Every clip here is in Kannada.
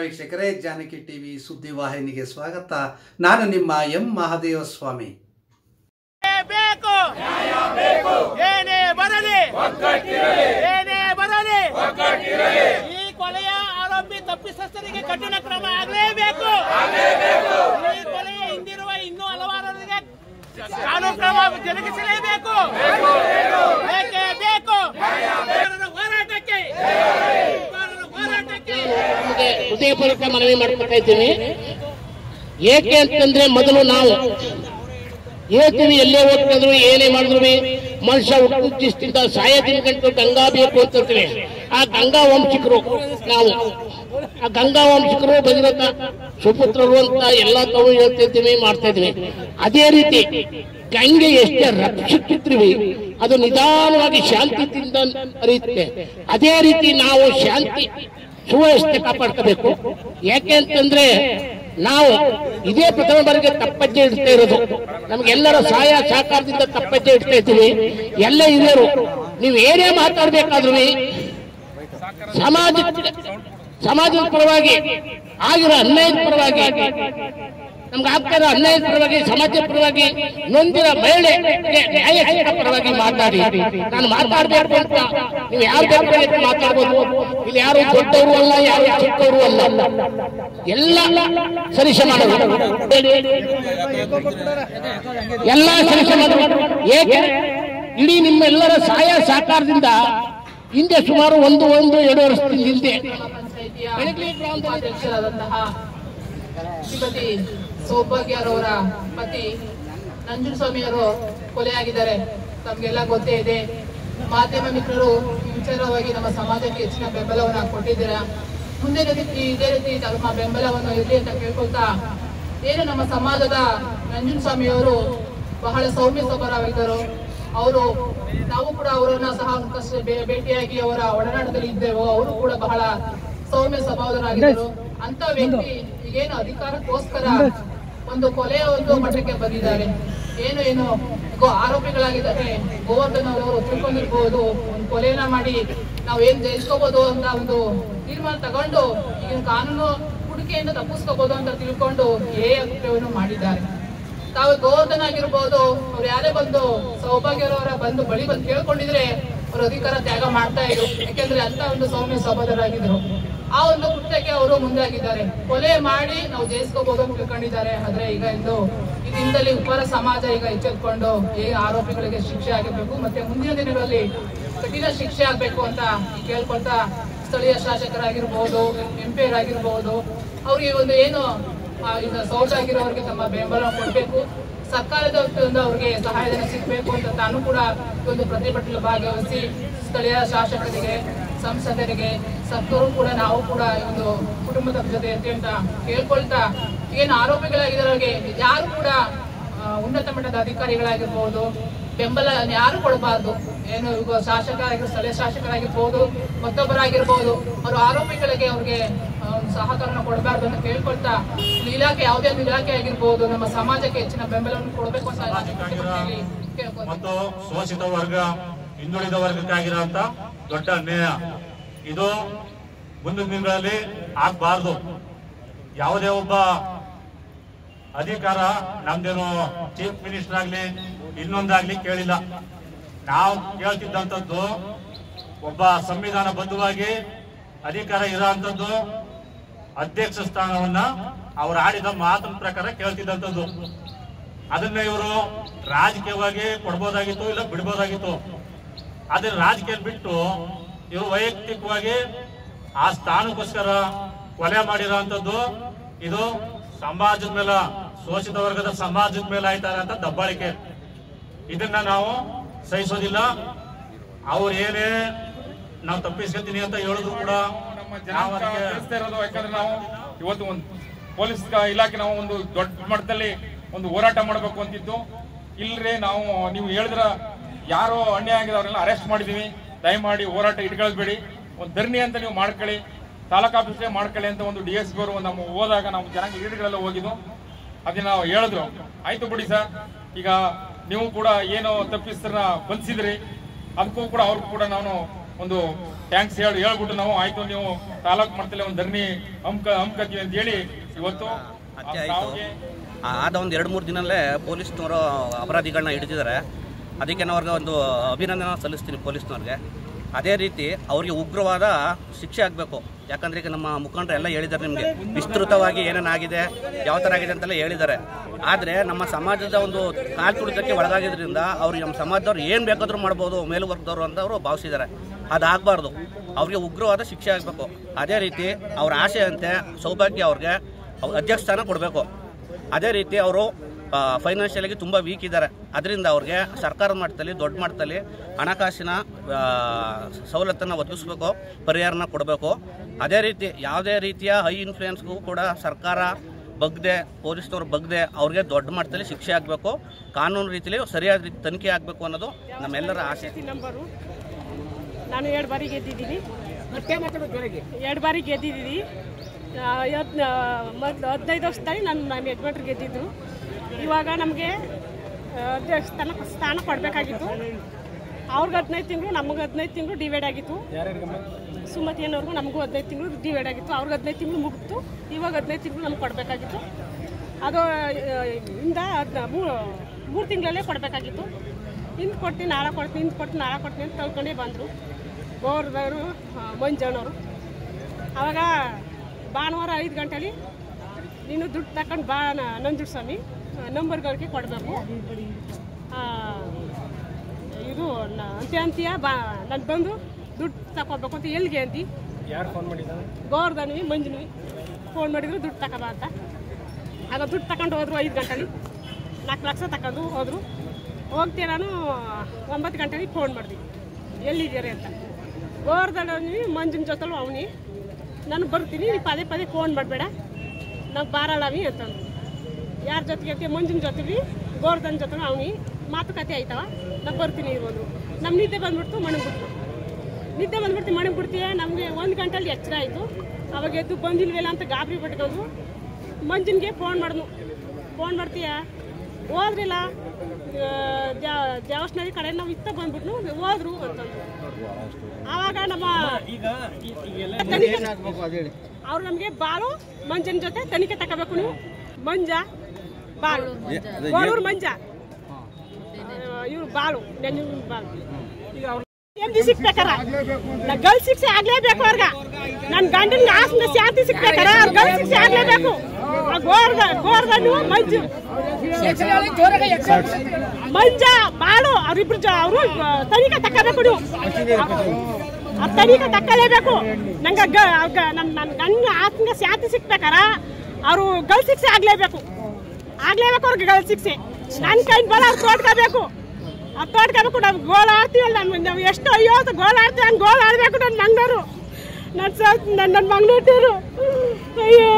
ವೀಕ್ಷಕರೇ ಜಾನಕಿ ಟಿವಿ ಸುದ್ದಿವಾಹಿನಿಗೆ ಸ್ವಾಗತ ನಾನು ನಿಮ್ಮ ಎಂ ಮಹಾದೇವ ಸ್ವಾಮಿ ಬೇಕು ಏನೇ ಬರಲಿ ಏನೇ ಬರಲಿ ಈ ಕೊಲೆಯ ಆರೋಪಿ ತಪ್ಪಿತಸ್ಥರಿಗೆ ಕಠಿಣ ಕ್ರಮ ಆಗಲೇಬೇಕು ಈ ಕೊಲೆಯ ಹಿಂದಿರುವ ಇನ್ನೂ ಹಲವಾರರಿಗೆ ಕಾನೂನು ಕ್ರಮ ಜರುಗಿಸಲೇಬೇಕು ಬೇಕೇ ಬೇಕು ಹೋರಾಟದ ಹೋರಾಟಕ್ಕೆ ಹೋರಾಟದ ಹೋರಾಟಕ್ಕೆ ನಮಗೆ ಹೃದಯಪೂರ್ವಕ ಮನವಿ ಮಾಡ್ಕೊತಾ ಇದ್ದೀನಿ ಏಕೆ ಅಂತಂದ್ರೆ ಮೊದಲು ನಾವು ಹೇಳ್ತೀವಿ ಎಲ್ಲೇ ಹೋಗ್ತಿದ್ರು ಏನೇ ಮಾಡಿದ್ರು ಮನುಷ್ಯ ಹುಟ್ಟಿಸ್ತಿದ್ದ ಸಾಯದಿನ ಗಂಟು ಗಂಗಾ ಬೇಕು ಅಂತಿರ್ತೀವಿ ಆ ಗಂಗಾ ವಂಶಿಕರು ನಾವು ಆ ಗಂಗಾ ವಂಶಿಕರು ಭಗೀರಥ ಸುಪುತ್ರರು ಅಂತ ಎಲ್ಲ ತಾವು ಹೇಳ್ತಿರ್ತೀವಿ ಮಾಡ್ತಾ ಇದ್ವಿ ಅದೇ ರೀತಿ ಗಂಗೆ ಎಷ್ಟೇ ರಕ್ಷಿಸುತ್ತೀವಿ ಅದು ನಿಧಾನವಾಗಿ ಶಾಂತಿಯಿಂದ ಹರಿಯುತ್ತೆ ಅದೇ ರೀತಿ ನಾವು ಶಾಂತಿ ಸುವ್ಯವಸ್ಥೆ ಕಾಪಾಡ್ಕೋಬೇಕು ಯಾಕೆ ಅಂತಂದ್ರೆ ನಾವು ಇದೇ ಪ್ರಥಮ ಬಾರಿಗೆ ತಪ್ಪಜ್ಜೆ ಇಡ್ತಾ ಇರೋದು ನಮ್ಗೆಲ್ಲರ ಸಹಾಯ ಸಹಕಾರದಿಂದ ತಪ್ಪಜ್ಜೆ ಇಡ್ತಾ ಇದ್ದೀವಿ ಎಲ್ಲ ಹಿರಿಯರು ನೀವು ಏನೇ ಮಾತಾಡ್ಬೇಕಾದ್ರೂ ಸಮಾಜ ಸಮಾಜದ ಪರವಾಗಿ ಆಗಿರೋ ಅನ್ಯಾಯದ ಪರವಾಗಿ ನಮ್ಗೆ ಆಗ್ತಾ ಇರೋ ಅನ್ಯಾಯದ ಪರವಾಗಿ ಸಮಾಜದ ಪರವಾಗಿ ನೊಂದಿರೋ ಮಹಿಳೆಗೆ ನ್ಯಾಯ ಸಿಕ್ಕ ಪರವಾಗಿ ಮಾತಾಡಿ ನಾನು ಮಾತಾಡ್ಬೇಕು ಅಂತ ನೀವು ಯಾರು ಬೇಕಾದ್ರೆ ಮಾತಾಡ್ಬೋದು ಇಲ್ಲಿ ಯಾರು ದೊಡ್ಡವರು ಅಲ್ಲ ಯಾರು ಚಿಕ್ಕವರು ಅಲ್ಲ ಎಲ್ಲ ಸರಿಸಮಾನರು ಎಲ್ಲ ಸರಿಸಮಾನರು ಏಕೆ ಇಡೀ ನಿಮ್ಮೆಲ್ಲರ ಸಹಾಯ ಸಹಕಾರದಿಂದ ಹಿಂದೆ ಸುಮಾರು ಒಂದು ಒಂದು ಎರಡು ವರ್ಷದ ಹಿಂದೆ ಬೆಳಗ್ಲಿ ಗ್ರಾಮದಲ್ಲಿ ಉಪಾಧ್ಯಕ್ಷರಾದಂತಹ ಶ್ರೀಮತಿ ಸೌಭಾಗ್ಯರವರ ಪತಿ ನಂಜುಸ್ವಾಮಿಯವರು ಕೊಲೆಯಾಗಿದ್ದಾರೆ ತಮಗೆಲ್ಲ ಗೊತ್ತೇ ಇದೆ ಮಾಧ್ಯಮ ಮಿತ್ರರು ಈ ವಿಚಾರವಾಗಿ ನಮ್ಮ ಸಮಾಜಕ್ಕೆ ಹೆಚ್ಚಿನ ಬೆಂಬಲವನ್ನು ಕೊಟ್ಟಿದ್ದೀರಾ ಮುಂದೆ ರೀತಿ ಇದೇ ರೀತಿ ತಮ್ಮ ಬೆಂಬಲವನ್ನು ಇರಲಿ ಅಂತ ಕೇಳ್ಕೊಳ್ತಾ ಏನು ನಮ್ಮ ಸಮಾಜದ ನಂಜುಸ್ವಾಮಿಯವರು ಬಹಳ ಸೌಮ್ಯ ಸ್ವಭಾವವಿದ್ದರು ಅವರು ನಾವು ಕೂಡ ಅವರನ್ನ ಸಹ ಒಂದಷ್ಟು ಬೇ- ಭೇಟಿಯಾಗಿ ಅವರ ಒಡನಾಟದಲ್ಲಿ ಇದ್ದೆವು ಅವರು ಕೂಡ ಬಹಳ ಸೌಮ್ಯ ಸ್ವಭಾವದರಾಗಿದ್ದರು ಅಂತ ವ್ಯಕ್ತಿ ಈಗೇನು ಅಧಿಕಾರಕ್ಕೋಸ್ಕರ ಒಂದು ಕೊಲೆಯ ಒಂದು ಮಟ್ಟಕ್ಕೆ ಬಂದಿದ್ದಾರೆ ಏನು ಏನು ಗೋ- ಆರೋಪಿಗಳಾಗಿದ್ದಾರೆ ಗೋವರ್ಧನ್ ಅವರು ತಿಳ್ಕೊಂಡಿರ್ಬೋದು ಒಂದು ಕೊಲೆಯನ್ನ ಮಾಡಿ ನಾವು ಏನ್ ಜಯಿಸ್ಕೋಬಹುದು ಅಂತ ಒಂದು ತೀರ್ಮಾನ ತಗೊಂಡು ಈಗಿನ ಕಾನೂನು ಹುಡುಕಿಯಿಂದ ತಪ್ಪಿಸ್ಕೋಬಹುದು ಅಂತ ತಿಳ್ಕೊಂಡು ಏ ಕೃತ್ಯವನ್ನು ಮಾಡಿದ್ದಾರೆ ತಾವು ಗೋವರ್ಧನ್ ಆಗಿರ್ಬೋದು ಅವ್ರು ಯಾರೇ ಬಂದು ಸೌಭಾಗ್ಯರವರ ಬಂದು ಬಳಿ ಬಂದು ಕೇಳ್ಕೊಂಡಿದ್ರೆ ಅವ್ರ ಅಧಿಕಾರ ತ್ಯಾಗ ಮಾಡ್ತಾ ಇದ್ರು ಯಾಕೆಂದ್ರೆ ಅಂತ ಒಂದು ಸೌಮ್ಯ ಸಹೋದರಾಗಿದ್ರು ಆ ಒಂದು ಕೃತ್ಯಕ್ಕೆ ಅವರು ಮುಂದಾಗಿದ್ದಾರೆ ಕೊಲೆ ಮಾಡಿ ನಾವು ಜಯಿಸ್ಕೋಬಹುದು ಅಂತ ತಿಳ್ಕೊಂಡಿದ್ದಾರೆ ಆದ್ರೆ ಈಗ ಇಂದು ಈ ದಿನದಲ್ಲಿ ಉಪರ ಸಮಾಜ ಈಗ ಎಚ್ಚೆತ್ಕೊಂಡು ಈ ಆರೋಪಿಗಳಿಗೆ ಶಿಕ್ಷೆ ಆಗಬೇಕು ಮತ್ತೆ ಮುಂದಿನ ದಿನಗಳಲ್ಲಿ ಕಠಿಣ ಶಿಕ್ಷೆ ಆಗ್ಬೇಕು ಅಂತ ಕೇಳ್ಕೊಳ್ತಾ ಸ್ಥಳೀಯ ಶಾಸಕರಾಗಿರ್ಬೋದು ಎಂ ಪಿ ಆಗಿರ್ಬೋದು ಅವ್ರಿಗೆ ಒಂದು ಏನು ಆ, ಈಗ ಸೌಟ್ ಆಗಿರೋರಿಗೆ ತಮ್ಮ ಬೆಂಬಲ ಕೊಡಬೇಕು ಸರ್ಕಾರದ ವತಿಯಿಂದ ಅವ್ರಿಗೆ ಸಹಾಯಧನ ಸಿಗಬೇಕು ಅಂತ ತಾನು ಕೂಡ ಈ ಒಂದು ಪ್ರತಿಭಟನೆ ಭಾಗವಹಿಸಿ ಸ್ಥಳೀಯ ಶಾಸಕರಿಗೆ ಸಂಸದರಿಗೆ ಸತ್ತವರು ಕೂಡ ನಾವು ಕೂಡ ಈ ಒಂದು ಕುಟುಂಬದ ಜೊತೆ ಇರ್ತೀವಿ ಅಂತ ಕೇಳ್ಕೊಳ್ತಾ ಏನು ಆರೋಪಿಗಳಾಗಿರೋರಿಗೆ ಯಾರು ಕೂಡ ಆ, ಉನ್ನತ ಮಟ್ಟದ ಅಧಿಕಾರಿಗಳಾಗಿರ್ಬೋದು ಬೆಂಬಲ ಯಾರು ಕೊಡಬಾರ್ದು ಏನು ಈಗ ಶಾಸಕರಾಗಿರ್ಬೋದು ಸ್ಥಳೀಯ ಶಾಸಕರಾಗಿರ್ಬೋದು ಮತ್ತೊಬ್ಬರಾಗಿರ್ಬೋದು ಅವರು ಆರೋಪಿಗಳಿಗೆ ಅವ್ರಿಗೆ ಆ, ಒಂದು ಸಹಕಾರನ ಕೊಡಬಾರ್ದು ಅಂತ ಕೇಳ್ಕೊಳ್ತಾ ಇಲ್ಲಿ ಇಲಾಖೆ ಯಾವುದೇ ಒಂದು ಇಲಾಖೆ ಆಗಿರ್ಬೋದು ನಮ್ಮ ಸಮಾಜಕ್ಕೆ ಹೆಚ್ಚಿನ ಬೆಂಬಲವನ್ನು ಕೊಡಬೇಕು ಅಂತ ನಾನು ಪ್ರತಿಭಟನೆಯಲ್ಲಿ ಕೇಳ್ಕೊಳ್ತೀನಿ. ಮತ್ತು ಶೋಷಿತ ವರ್ಗ ಹಿಂದುಳಿದ ವರ್ಗಕ್ಕಾಗಿರೋಂತ ದೊಡ್ಡ ಅನ್ಯಾಯ ಇದು ಮುಂದಿನ ದಿನಗಳಲ್ಲಿ ಆಗ್ಬಾರ್ದು ಯಾವುದೇ ಒಬ್ಬ ಅಧಿಕಾರ ನಮ್ದೇನು ಚೀಫ್ ಮಿನಿಸ್ಟರ್ ಆಗ್ಲಿ ಇನ್ನೊಂದಾಗ್ಲಿ ಕೇಳಿಲ್ಲ ನಾವು ಕೇಳ್ತಿದ್ದಂಥದ್ದು ಒಬ್ಬ ಸಂವಿಧಾನ ಬದ್ಧವಾಗಿ ಅಧಿಕಾರ ಇರೋಂಥದ್ದು ಅಧ್ಯಕ್ಷ ಸ್ಥಾನವನ್ನ ಅವ್ರು ಆಡಿದ ಮಾತಿನ ಪ್ರಕಾರ ಕೇಳ್ತಿದ್ದಂಥದ್ದು ಅದನ್ನ ಇವರು ರಾಜಕೀಯವಾಗಿ ಕೊಡ್ಬೋದಾಗಿತ್ತು ಇಲ್ಲ ಬಿಡ್ಬೋದಾಗಿತ್ತು ಆದ್ರೆ ರಾಜಕೀಯ ಬಿಟ್ಟು ಇವರು ವೈಯಕ್ತಿಕವಾಗಿ ಆ ಸ್ಥಾನಕ್ಕೋಸ್ಕರ ಕೊಲೆ ಮಾಡಿರೋಂಥದ್ದು ಇದು ಸಮಾಜದ ಮೇಲೆ ಶೋಷಿತ ವರ್ಗದ ಸಮಾಜದ ಮೇಲೆ ಆಯ್ತಾ ಅಂತ ದಬ್ಬಾಳಿಕೆ ಇದನ್ನ ನಾವು ಸಹಿಸೋದಿಲ್ಲ ಅವ್ರು ಏನೇ ನಾವು ತಪ್ಪಿಸ್ಕೊತೀನಿ ಅಂತ ಹೇಳಿದ್ರು ಕೂಡ ನಮ್ಮ ನಾವು ಜನಾಂಗ ಅದಕ್ಕೆ ಬೆಳೆಸ್ತಾ ಇರೋದು ಯಾಕಂದ್ರೆ ನಾವು ಇವತ್ತು ಒಂದು ಪೊಲೀಸ್ ಇಲಾಖೆ ನಾವು ಒಂದು ದೊಡ್ಡ ಮಟ್ಟದಲ್ಲಿ ಒಂದು ಹೋರಾಟ ಮಾಡಬೇಕು ಅಂತಿದ್ದು ಇಲ್ರಿ ನಾವು ನೀವು ಹೇಳಿದ್ರ ಯಾರೋ ಅನ್ಯಾಯ ಆಗಿದೆ ಅವರೆಲ್ಲ ಅರೆಸ್ಟ್ ಮಾಡಿದೀವಿ ದಯಮಾಡಿ ಹೋರಾಟ ಇಟ್ಕೊಳ್ಬೇಡಿ ಒಂದು ಧರಣಿ ಅಂತ ನೀವು ಮಾಡ್ಕೊಳ್ಳಿ ತಾಲೂಕು ಆಫೀಸ್ಗೆ ಮಾಡ್ಕೊಳ್ಳಿ ಅಂತ ಒಂದು ಡಿ ಎಸ್ ಅವರು ನಮ್ಮ ಹೋದಾಗ ನಾವು ಜನಾಂಗ ಲೀಡರ್ಗಳೆಲ್ಲ ಹೋಗಿದ್ದು ಅದನ್ನ ನಾವು ಹೇಳಿದ್ರು ಆಯ್ತು ಬಿಡಿ ಸರ್ ಈಗ ನೀವು ಕೂಡ ಏನೋ ತಪ್ಪಿಸ್ತಾರ ಬಂಧಿಸಿದ್ರಿ ಅದಕ್ಕೂ ಕೂಡ ಅವ್ರಿಗೂ ಕೂಡ ನಾನು ಒಂದು ಟ್ಯಾಂಕ್ಸ್ ಹೇಳಿ ಹೇಳ್ಬಿಟ್ಟು ನಾವು ಆಯ್ತು ನೀವು ತಾಲೂಕ್ ಮಟ್ಟದಲ್ಲಿ ಒಂದು ಧರಣಿ ಹಮ್ಕ ಹಮ್ಕತ್ತೀವಿ ಅಂತ ಹೇಳಿ ಇವತ್ತು ಹತ್ಯೆ ತಾವುಗೆ ಆಯಿತು ಆದ ಒಂದು ಎರಡು ಮೂರು ದಿನಲ್ಲೇ ಪೊಲೀಸ್ನವರು ಅಪರಾಧಿಗಳನ್ನ ಹಿಡಿದಿದ್ದಾರೆ ಅದಕ್ಕೆ ನಾನು ಅವ್ರಿಗೆ ಒಂದು ಅಭಿನಂದನೆ ಸಲ್ಲಿಸ್ತೀನಿ ಪೊಲೀಸ್ನವ್ರಿಗೆ ಅದೇ ರೀತಿ ಅವರಿಗೆ ಉಗ್ರವಾದ ಶಿಕ್ಷೆ ಆಗಬೇಕು ಯಾಕಂದ್ರೆ ಈಗ ನಮ್ಮ ಮುಖಂಡರು ಎಲ್ಲ ಹೇಳಿದ್ದಾರೆ ನಿಮಗೆ ವಿಸ್ತೃತವಾಗಿ ಏನೇನಾಗಿದೆ ಯಾವ ಥರ ಆಗಿದೆ ಅಂತೆಲ್ಲ ಹೇಳಿದ್ದಾರೆ ಆದರೆ ನಮ್ಮ ಸಮಾಜದ ಒಂದು ಕಾಲು ತುಳಿತಕ್ಕೆ ಒಳಗಾಗಿದ್ರಿಂದ ಅವ್ರಿಗೆ ನಮ್ಮ ಸಮಾಜದವ್ರು ಏನು ಬೇಕಾದರೂ ಮಾಡ್ಬೋದು ಮೇಲುವರ್ಗದವರು ಅಂತ ಅವರು ಭಾವಿಸಿದ್ದಾರೆ ಅದಾಗಬಾರ್ದು ಅವ್ರಿಗೆ ಉಗ್ರವಾದ ಶಿಕ್ಷೆ ಆಗಬೇಕು ಅದೇ ರೀತಿ ಅವ್ರ ಆಸೆಯಂತೆ ಸೌಭಾಗ್ಯ ಅವ್ರಿಗೆ ಅವ್- ಅಧ್ಯಕ್ಷ ಸ್ಥಾನ ಕೊಡಬೇಕು ಅದೇ ರೀತಿ ಅವರು ಫೈನಾನ್ಷಿಯಲಾಗಿ ತುಂಬ ವೀಕ್ ಇದ್ದಾರೆ ಅದರಿಂದ ಅವ್ರಿಗೆ ಸರ್ಕಾರದ ಮಟ್ಟದಲ್ಲಿ ದೊಡ್ಡ ಮಟ್ಟದಲ್ಲಿ ಹಣಕಾಸಿನ ಆ, ಸವಲತ್ತನ್ನು ಒದಗಿಸ್ಬೇಕು ಪರಿಹಾರನ ಕೊಡಬೇಕು ಅದೇ ರೀತಿ ಯಾವುದೇ ರೀತಿಯ ಹೈ ಇನ್ಫ್ಲೂಯೆನ್ಸ್ಗೂ ಕೂಡ ಸರ್ಕಾರ ಬಗ್ದೆ ಪೊಲೀಸ್ನವ್ರು ಬಗ್ದೆ ಅವ್ರಿಗೆ ದೊಡ್ಡ ಮಟ್ಟದಲ್ಲಿ ಶಿಕ್ಷೆ ಆಗಬೇಕು ಕಾನೂನು ರೀತಿಯಲ್ಲಿ ಸರಿಯಾದ ರೀತಿ ತನಿಖೆ ಆಗಬೇಕು ಅನ್ನೋದು ನಮ್ಮೆಲ್ಲರ ಆಸೆ ನಂಬರು ನಾನು ಎರಡು ಬಾರಿ ಗೆದ್ದಿದ್ದೀನಿ ಎರಡು ಬಾರಿ ಗೆದ್ದಿದ್ದೀನಿ ಆ, ಇವತ್ತು ಮೊದಲು ಹದಿನೈದು ವರ್ಷದಲ್ಲಿ ನಾನು ನಾನು ಯಜಮಾನ್ರು ಗೆದ್ದಿದ್ದು ಇವಾಗ ನಮಗೆ ಅಧ್ಯಕ್ಷ ಸ್ಥಾನ ಸ್ಥಾನ ಕೊಡಬೇಕಾಗಿತ್ತು ಅವ್ರಿಗೆ ಹದಿನೈದು ತಿಂಗಳು ನಮಗೆ ಹದಿನೈದು ತಿಂಗಳು ಡಿವೈಡ್ ಆಗಿತ್ತು ಸುಮತಿ ಅನ್ನೋರ್ಗು ನಮಗೂ ಹದಿನೈದು ತಿಂಗಳು ಡಿವೈಡ್ ಆಗಿತ್ತು ಅವ್ರಿಗೆ ಹದಿನೈದು ತಿಂಗಳು ಮುಗಿತು ಇವಾಗ ಹದಿನೈದು ತಿಂಗಳು ನಮ್ಗೆ ಕೊಡಬೇಕಾಗಿತ್ತು ಅದು ಆ, ಇಂದ ಹದ್ನ ಮೂರು ಮೂರು ತಿಂಗಳಲ್ಲೇ ಕೊಡಬೇಕಾಗಿತ್ತು ಇಂದು ಕೊಡ್ತೀನಿ ನಾಳೆ ಕೊಡ್ತೀನಿ ಇಂದು ಕೊಡ್ತೀನಿ ನಾಳೆ ಕೊಡ್ತೀನಿ ಅಂತ ತಳ್ಕೊಂಡೇ ಬಂದರು ಗೋರ್ದವರು ಮಂಜಣ್ಣವರು ಅವಾಗ ಭಾನುವಾರ ಐದು ಗಂಟೆಲಿ ನೀನು ದುಡ್ಡು ತಗೊಂಡು ಬಾ ನ- ನಂಜುಂಡ ಸ್ವಾಮಿ ನಂಬರ್ಗಳಿಗೆ ಕೊಡಬೇಕು ಇದು ನ- ಅಂತ್ಯ ಅಂತ್ಯ ಬಾ ನಾನು ಬಂದು ದುಡ್ಡು ತಗೋಬೇಕು ಅಂತ ಎಲ್ಲಿಗೆ ಅಂತಿ ಯಾರು ಫೋನ್ ಮಾಡಿದ್ದಾರೆ ಗೋರ್ಧನ್ವಿ ಮಂಜುನ್ವಿ ಫೋನ್ ಮಾಡಿದ್ರು ದುಡ್ಡು ತಗೋಬ ಅಂತ ಆಗ ದುಡ್ಡು ತಗೊಂಡು ಹೋದ್ರು ಐದು ಗಂಟೆಲಿ ನಾಲ್ಕು ಲಕ್ಷ ತಗೊಂಡು ಹೋದ್ರು ಹೋಗ್ತೀಯ ನಾನು ಒಂಬತ್ತು ಗಂಟೆಗೆ ಫೋನ್ ಮಾಡಿದ್ವಿ ಎಲ್ಲಿದ್ದೀರಿ ಅಂತ ಗೋರ್ಧನ್ವಿ ಮಂಜುನ ಜೊತೆಲು ಅವನಿ ನಾನು ಬರ್ತೀನಿ ನೀ ಪದೇ ಪದೇ ಫೋನ್ ಮಾಡಬೇಡ ನಾವು ಬಾರಲ್ಲವಿ ಅಂತಂದ್ರು ಯಾರ ಜೊತೆಗೆ ಅಂತ ಮಂಜುನ ಜೊತೆಲಿ ಗೋರ್ಧನ್ ಜೊತೆ ಅವನಿ ಮಾತುಕತೆ ಆಯ್ತವ ನಾವು ಬರ್ತೀನಿ ಇರೋದು ನಮ್ಮ ನಿದ್ದೆ ಬಂದ್ಬಿಡ್ತು ಮಣಗ್ಬಿಡ್ತು ನಿದ್ದೆ ಬಂದ್ಬಿಡ್ತೀವಿ ಮನೆಗೆ ಬಿಡ್ತೀಯ ನಮಗೆ ಒಂದು ಗಂಟೆಲಿ ಎಚ್ಚರ ಆಯಿತು ಅವಾಗ ಎದ್ದು ಬಂದಿಲ್ವಲ್ಲ ಅಂತ ಗಾಬರಿ ಪಟ್ಕೊಂಡು ಮಂಜುನ್ಗೆ ಫೋನ್ ಮಾಡಿದ್ನು ಫೋನ್ ಮಾಡ್ತೀಯ ಹೋದ್ರಿಲ್ಲ ಆ, ದ್ಯಾ- ದೇವಸ್ಥಾನದ ಕಡೆ ನಾವು ಇತ್ತ ಬಂದ್ಬಿಟ್ನು ಹೋದ್ರು ಅಂತಂದ್ರು ಆವಾಗ ನಮ್ಮ ಅವ್ರು ನಮಗೆ ಬಾಳು ಮಂಜನ ಜೊತೆ ತನಿಖೆ ತಗೋಬೇಕು ನೀವು ಮಂಜ ಬಾಳು ಗೋಳೂರು ಮಂಜ ಇವ್ರು ಬಾಳು ನೆನ್ನೆ ಬಾಳು ಈಗ ಅವ್ರು ನೆಮ್ಮದಿ ಸಿಕ್ಬೇಕಾರ ನಾ ಗಲ್ ಶಿಕ್ಷೆ ಆಗ್ಲೇಬೇಕು ಅವ್ರಗ ನನ್ ಗಂಡನ ಆಸ್ನ ಶಾಂತಿ ಸಿಕ್ಬೇಕಾರ ಅವ್ರ ಗಲ್ ಶಿಕ್ಷೆ ಆಗ್ಲೇಬೇಕು ಆ ಗೋರ್ದ ಗೋರ್ದನ್ನು ಮಂಜು ಮಂಜ ಬಾಳು ಅವ್ರಿಬ್ರು ಜ- ಅವ್ರು ತನಿಖೆ ತಕ್ಕಬೇಕು ನೀವು ಆ ತನಿಖೆ ತಕ್ಕಲೇಬೇಕು ನಂಗೆ ಗ ಗ- ನಮ್ ನನ್ನ ಗಂಡ ಆತ್ಮ ಶಾಂತಿ ಸಿಕ್ಬೇಕಾರ ಅವರು ಗಲ್ ಶಿಕ್ಷೆ ಆಗ್ಲೇಬೇಕು ಆಗ್ಲೇಬೇಕು ಅವ್ರಿಗೆ ಗಲ್ ಶಿಕ್ಷೆ ನನ್ನ ಕೈ ಬಲ ಅವ್ರು ತೋಡ್ಕೋಬೇಕು ಅದು ತೋಡ್ಕೋಬೇಕು ನಾವು ಗೋಲ್ ಆಡ್ತೀವಲ್ಲ ನಮ್ಮ ನಾವು ಎಷ್ಟು ಅಯ್ಯೋ ಅಂತ ಗೋಲ್ ಆಡ್ತೀವಿ ಹಂಗೆ ಗೋಲ್ ಆಡಬೇಕು ನನ್ನ ಮಂಗ್ಳೂರು ನನ್ನ ಸ ನನ್ನ ನನ್ನ ಮಂಗ್ಳೂರು ಅಯ್ಯೋ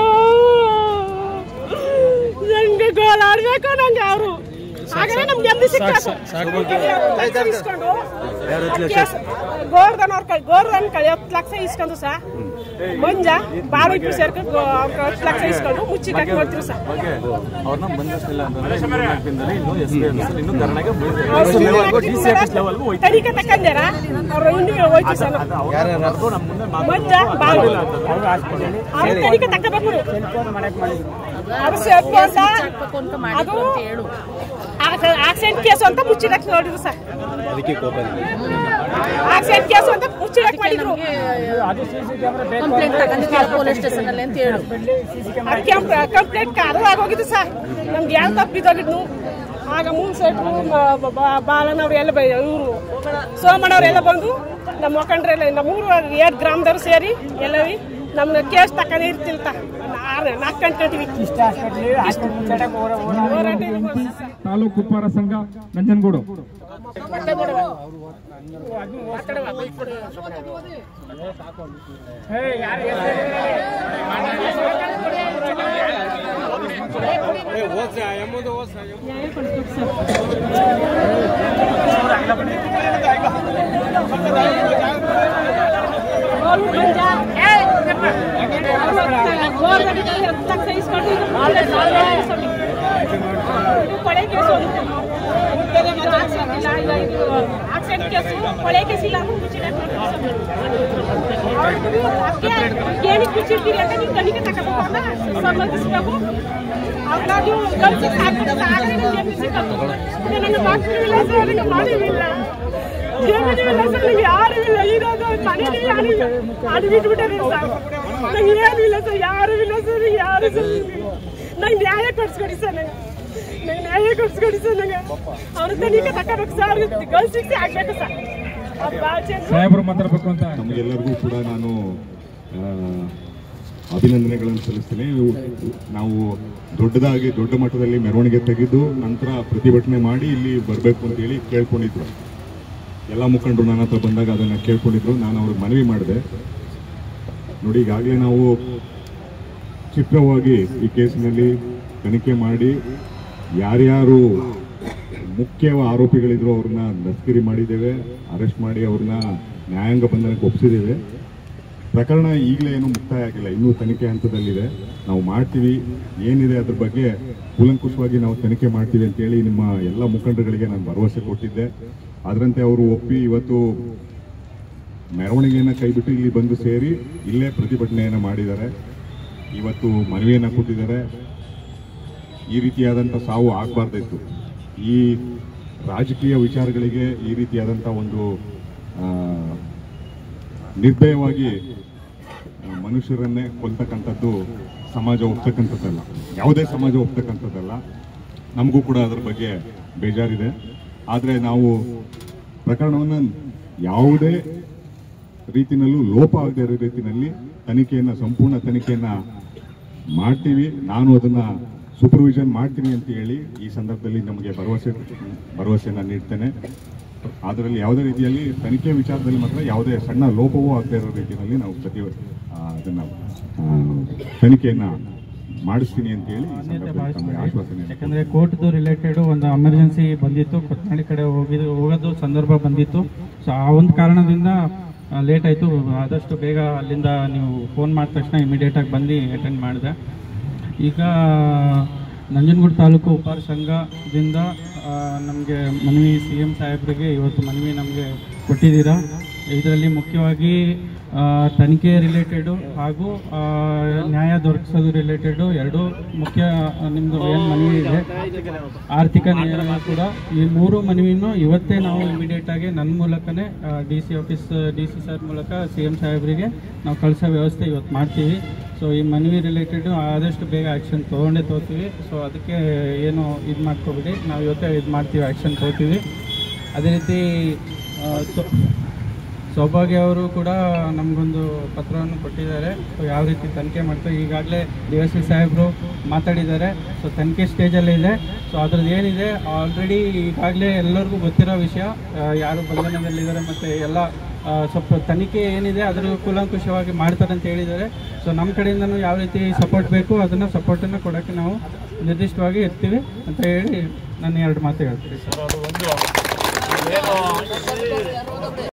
ನಂಗೆ ಗೋಲ್ ಆಡ್ಬೇಕು ನಂಗೆ ಅವರು ಹಾಗಾದ್ರೆ ನಮ್ಗೆ ನೆಮ್ಮದಿ ಸಿಕ್ಬೇಕು ಇಸ್ಕೊಂಡು ಗೋರ್ಧನ್ ಅವ್ರ ಕೈ ಗೋರ್ಧನ್ ಕೈ ಹತ್ತು ಲಕ್ಷ ಇಸ್ಕೊಂಡು ಸಾ ಮಂಜ ಬಾರು ಇಬ್ರು ಸೇರ್ಕೊಂಡು ಅವ್ರ ಹತ್ತು ಲಕ್ಷ ಇಸ್ಕೊಂಡು ಮುಚ್ಚಿ ಕಟ್ಟಿ ನೋಡ್ತೀವಿ ಸಾ ಅವ್ರನ್ನ ಬಂಧಿಸ್ಲಿಲ್ಲ ಅಂತಂದ್ರೆ ಇನ್ನು ನಾಲ್ಕು ದಿನದಲ್ಲಿ ಇನ್ನು ಎಸ್ ಪಿ ಇನ್ನು ಧರಣಿಗೆ ಡಿ ಸಿ ಆಫೀಸ್ ಲೆವೆಲ್ಗೂ ಹೋಯ್ತು ತನಿಖೆ ತಕ್ಕಂದೇರ ಅವ್ರು ಇನ್ನೂ ಹೋಯ್ತು ಸರ್ ಯಾರ್ಯಾರು ನಮ್ಮ ಮುಂದೆ ಮಂಜ ಬಾರು ಅವ್ರ ತನಿಖೆ ತಕ್ಕಬೇಕು ಅದು ಸೇರ್ಪು ಅಂತ ಅದು ಆಕ್ಸಿಡೆಂಟ್ ಕೇಸು ಅಂತ ಮುಚ್ಚಿಡಕ್ ನೋಡಿದ್ರು ಸರ್ ಅದಕ್ಕೆ ಕೋಪ ಆಕ್ಸಿಡೆಂಟ್ ಕೇಸು ಅಂತ ಮುಚ್ಚಿಡಕ್ ಮಾಡಿದ್ರು ಕಂಪ್ಲೇಂಟ್ ತಗೊಂಡಿದ್ದೀವಿ ಪೊಲೀಸ್ ಸ್ಟೇಷನ್ ಅಲ್ಲಿ ಅಂತ ಹೇಳು ಅದಕ್ಕೆ ಕಂಪ್ಲೇಂಟ್ ಅದು ಆಗೋಗಿದ್ದು ಸರ್ ನಮ್ಗೆ ಯಾವ ತಪ್ಪು ಬಿದ್ದೋಗಿದ್ನು ಆಗ ಮೂರು ಸೈಟ್ ಬಾಲನವ್ರು ಎಲ್ಲ ಬೈ ಇವರು ಸೋಮಣ್ಣವ್ರೆಲ್ಲ ಬಂದು ನಮ್ಮ ಮುಖಂಡ್ರೆಲ್ಲ ನಮ್ಮ ಮೂರು ಎರಡು ಗ್ರಾಮದವ್ರು ಸೇರಿ ಎಲ್ಲವಿ ನಮ್ನ ಕೇಸ್ ತಕೊಂಡ್ ಇರ್ತಿಲ್ತ ಆರು ನಾಲ್ಕು ಗಂಟೆ ಇರ್ತೀವಿ. ಹೋರಾಟ ಇರ್ಬೋದು ಸರ್. ತಾಲೂಕು ಉಪ್ಪಾರ ಸಂಘ ನಂಜನಗೂಡು ಗೋಲು ಮಂಜ ಗೋರ್ಗಡಿಗೆ ಹತ್ತು ಲಕ್ಷ ಇಸ್ಕೊಂಡು ಇದು ನಾಳೆ ನಾಳೆ ಇಸ್ಕೊಂಡು. ಇದು ಕೊಳೆ ಕೇಸು ಅಂತ. ಇದು accident ಇಲ್ಲ, ಇಲ್ಲ, ಇದು accident ಕೇಸು ಕೊಲೆ ಕೇಸ್ ಇಲ್ಲ ಅಂತ ಮುಚ್ಚಿಡಕ್ಕೆ ಏನಕ್ಕೆ ಮುಚ್ಚಿಡ್ತೀರಿ ಅಂತ ನೀವು ತನಿಖೆ ತಗೋಬೇಕು ಅಂತ ಸಂಬಂಧಿಸಬೇಕು ಅವ್ರನ್ನ ನೀವು ಕಲ್ಸಿಗೆ ಹಾಕ್ಬಿಟ್ಟು ಆಗಲೇ ನಿಮ್ಗೆ ಸಿಕ್ಕತ್ತು ನನ್ನ ಡಾಕ್ಟರ್ ಇಲ್ಲ ಸರ್ ನನಗೆ ಮಾಡಿಲ್ಲ ಜೀವನೂ ಇಲ್ಲ ಸರ್ ನಂಗೆ ಯಾರು ಇಲ್ಲ ಇರೋದು ಮನೇಲಿ ಯಾರು ಇಲ್ಲ ಅದು ಬಿಟ್ಬಿಟ್ಟಾರೆ ಸರ್ ನಂಗೆ ಏನೂ ಇಲ್ಲ ಸರ್ ಯಾರು ಇಲ್ಲ ಸರ್ ಯಾರು ಸರ್ ನಂಗೆ ನ್ಯಾಯ ಕೊಡ್ಸ್ಕೊಡಿ ಸರ್ ನಂಗೆ ನಂಗೆ ನ್ಯಾಯ ಕೊಡ್ಸ್ಕೊಡಿ ಸರ್ ನಂಗೆ ಅವ್ರ ತನಿಖೆ ತಗೋಬೇಕು ಸರ್ ಗಲ್ ಶಿಕ್ಷೆ ಆಗ್ಬೇಕು ಸರ್ ಅವ್ರು ಭಾಳ ಚೆಂದ ಸಾಹೇಬರು ಮಾತಾಡ್ಬೇಕು ಅಂತ ನಮಗೆಲ್ಲರಿಗೂ ಕೂಡ ನಾನು ಆ, ಅಭಿನಂದನೆಗಳನ್ನು ಸಲ್ಲಿಸ್ತೇನೆ ಇವು- ನಾವು ದೊಡ್ಡದಾಗಿ ದೊಡ್ಡ ಮಟ್ಟದಲ್ಲಿ ಮೆರವಣಿಗೆ ತೆಗೆದು ನಂತರ ಪ್ರತಿಭಟನೆ ಮಾಡಿ ಇಲ್ಲಿ ಬರಬೇಕು ಅಂತೇಳಿ ಕೇಳ್ಕೊಂಡಿದ್ರು ಎಲ್ಲ ಮುಖಂಡರು ನನ್ನ ಹತ್ರ ಬಂದಾಗ ಅದನ್ನು ಕೇಳ್ಕೊಂಡಿದ್ರು ನಾನು ಅವ್ರಿಗೆ ಮನವಿ ಮಾಡಿದೆ ನೋಡಿ ಈಗಾಗಲೇ ನಾವು ಚಿತ್ರವಾಗಿ ಈ ಕೇಸಿನಲ್ಲಿ ತನಿಖೆ ಮಾಡಿ ಯಾರ್ಯಾರು ಮುಖ್ಯ ಆರೋಪಿಗಳಿದ್ರು ಅವ್ರನ್ನ ದಸ್ಕಿರಿ ಮಾಡಿದ್ದೇವೆ ಅರೆಸ್ಟ್ ಮಾಡಿ ಅವ್ರನ್ನ ನ್ಯಾಯಾಂಗ ಬಂಧನಕ್ಕೆ ಒಪ್ಪಿಸಿದ್ದೇವೆ ಪ್ರಕರಣ ಈಗಲೇ ಏನು ಮುಕ್ತಾಯ ಆಗಿಲ್ಲ ಇನ್ನೂ ತನಿಖೆ ಹಂತದಲ್ಲಿದೆ ನಾವು ಮಾಡ್ತೀವಿ ಏನಿದೆ ಅದ್ರ ಬಗ್ಗೆ ಕೂಲಂಕುಷವಾಗಿ ನಾವು ತನಿಖೆ ಮಾಡ್ತೀವಿ ಅಂತೇಳಿ ನಿಮ್ಮ ಎಲ್ಲ ಮುಖಂಡರುಗಳಿಗೆ ನಾನು ಭರವಸೆ ಕೊಟ್ಟಿದ್ದೆ ಅದರಂತೆ ಅವರು ಒಪ್ಪಿ ಇವತ್ತು ಮೆರವಣಿಗೆಯನ್ನು ಕೈಬಿಟ್ಟು ಇಲ್ಲಿ ಬಂದು ಸೇರಿ ಇಲ್ಲೇ ಪ್ರತಿಭಟನೆಯನ್ನು ಮಾಡಿದ್ದಾರೆ ಇವತ್ತು ಮನವಿಯನ್ನು ಕೊಟ್ಟಿದ್ದಾರೆ ಈ ರೀತಿಯಾದಂಥ ಸಾವು ಆಗಬಾರ್ದಿತ್ತು ಈ ರಾಜಕೀಯ ವಿಚಾರಗಳಿಗೆ ಈ ರೀತಿಯಾದಂಥ ಒಂದು ಆ, ನಿರ್ದಯವಾಗಿ ಆ, ಮನುಷ್ಯರನ್ನೇ ಕೊಲ್ತಕ್ಕಂಥದ್ದು ಸಮಾಜ ಒಪ್ತಕ್ಕಂಥದ್ದಲ್ಲ ಯಾವುದೇ ಸಮಾಜ ಒಪ್ತಕ್ಕಂಥದ್ದಲ್ಲ ನಮಗೂ ಕೂಡ ಅದರ ಬಗ್ಗೆ ಬೇಜಾರಿದೆ ಆದರೆ ನಾವು ಪ್ರಕರಣವನ್ನು ಯಾವುದೇ ರೀತಿನಲ್ಲೂ ಲೋಪ ಆಗದೇ ಇರೋ ರೀತಿನಲ್ಲಿ ತನಿಖೆಯನ್ನು ಸಂಪೂರ್ಣ ತನಿಖೆಯನ್ನು ಮಾಡ್ತೀವಿ ನಾನು ಅದನ್ನ ಸೂಪರ್ವಿಷನ್ ಮಾಡ್ತೀನಿ ಅಂತ ಹೇಳಿ ಈ ಸಂದರ್ಭದಲ್ಲಿ ನಮಗೆ ಭರವಸೆ ಭರವಸೆಯನ್ನು ನೀಡ್ತೇನೆ ಅದರಲ್ಲಿ ಯಾವುದೇ ರೀತಿಯಲ್ಲಿ ತನಿಖೆ ವಿಚಾರದಲ್ಲಿ ಮಾತ್ರ ಯಾವುದೇ ಸಣ್ಣ ಲೋಪವೂ ಆಗದೇ ಇರೋ ರೀತಿಯಲ್ಲಿ ನಾವು ಪ್ರತಿ ಆ, ಅದನ್ನ ಆ, ತನಿಖೆಯನ್ನ ಮಾಡಿಸ್ತೀನಿ ಅಂತ ಹೇಳಿ ಈ ಸಂದರ್ಭದಲ್ಲಿ ತಮಗೆ ಆಶ್ವಾಸನೆ ಯಾಕಂದ್ರೆ ಕೋರ್ಟ್ದು ರಿಲೇಟೆಡ್ ಒಂದು ಎಮರ್ಜೆನ್ಸಿ ಬಂದಿತ್ತು ಕೊತ್ತನಹಳ್ಳಿ ಕಡೆ ಹೋಗಿದ್ದು ಹೋಗೋದು ಸಂದರ್ಭ ಬಂದಿತ್ತು ಸೊ ಆ ಒಂದು ಕಾರಣದಿಂದ ಲೇಟ್ ಆಯಿತು ಆದಷ್ಟು ಬೇಗ ಅಲ್ಲಿಂದ ನೀವು ಫೋನ್ ಮಾಡಿದ ತಕ್ಷಣ ಇಮಿಡಿಯೇಟ್ ಆಗಿ ಬಂದು ಅಟೆಂಡ್ ಮಾಡಿದೆ ಈಗ ನಂಜನಗೂಡು ತಾಲೂಕು ಉಪಾರ ಸಂಘದಿಂದ ನಮಗೆ ಮನವಿ ಸಿ ಎಂ ಸಾಹೇಬ್ರಿಗೆ ಇವತ್ತು ಮನವಿ ನಮಗೆ ಕೊಟ್ಟಿದ್ದೀರಾ ಇದರಲ್ಲಿ ಮುಖ್ಯವಾಗಿ ಆ, ತನಿಖೆ ರಿಲೇಟೆಡು ಹಾಗೂ ಆ, ನ್ಯಾಯ ದೊರಕಿಸೋದು ರಿಲೇಟೆಡು ಎರಡು ಮುಖ್ಯ ನಿಮ್ಮದು ಏನು ಮನವಿ ಇದೆ ಆರ್ಥಿಕ ನ್ಯಾಯ ಕೂಡ ಈ ಮೂರು ಮನವಿನೂ ಇವತ್ತೇ ನಾವು ಇಮಿಡಿಯೇಟ್ ಆಗಿ ನನ್ನ ಮೂಲಕನೇ D C office D C sir ಮೂಲಕ ಸಿ ಎಂ ಸಾಹೇಬರಿಗೆ ನಾವು ಕಳಿಸೋ ವ್ಯವಸ್ಥೆ ಇವತ್ತು ಮಾಡ್ತೀವಿ ಸೊ ಈ ಮನವಿ ರಿಲೇಟೆಡ್ ಆದಷ್ಟು ಬೇಗ ಆ್ಯಕ್ಷನ್ ತೊಗೊಂಡೇ ತೊಗೋತೀವಿ ಸೊ ಅದಕ್ಕೆ ಏನು ಇದು ಮಾಡ್ಕೊಬಿಡಿ ನಾವು ಇವತ್ತೇ ಇದು ಮಾಡ್ತೀವಿ ಆ್ಯಕ್ಷನ್ ತೊಗೋತೀವಿ ಅದೇ ರೀತಿ ಆ, ಸೊ ಸೌಭಾಗ್ಯ ಅವರು ಕೂಡ ನಮಗೊಂದು ಪತ್ರವನ್ನು ಕೊಟ್ಟಿದ್ದಾರೆ ಸೊ ಯಾವ ರೀತಿ ತನಿಖೆ ಮಾಡ್ತಾರೆ ಈಗಾಗಲೇ ಡಿ ಎಸ್ ಪಿ ಸಾಹೇಬರು ಮಾತಾಡಿದ್ದಾರೆ ಸೊ ತನಿಖೆ ಸ್ಟೇಜಲ್ಲೇ ಇದೆ ಸೊ ಅದ್ರದ್ದು ಏನಿದೆ ಆಲ್ರೆಡಿ ಈಗಾಗಲೇ ಎಲ್ಲರಿಗೂ ಗೊತ್ತಿರೋ ವಿಷಯ ಆ, ಯಾರು ಬಂಧನದಲ್ಲಿದ್ದಾರೆ ಮತ್ತು ಎಲ್ಲ ಆ, ಸ್ವಲ್ಪ ತನಿಖೆ ಏನಿದೆ ಅದರ ಕೂಲಂಕುಷವಾಗಿ ಮಾಡ್ತಾರೆ ಅಂತ ಹೇಳಿದ್ದಾರೆ ಸೊ ನಮ್ಮ ಕಡೆಯಿಂದನೂ ಯಾವ ರೀತಿ ಸಪೋರ್ಟ್ ಬೇಕು ಅದನ್ನು ಸಪೋರ್ಟನ್ನು ಕೊಡೋಕ್ಕೆ ನಾವು ನಿರ್ದಿಷ್ಟವಾಗಿ ಇರ್ತೀವಿ ಅಂತ ಹೇಳಿ ನಾನು ಎರಡು ಮಾತು ಹೇಳ್ತೀನಿ ಸರ್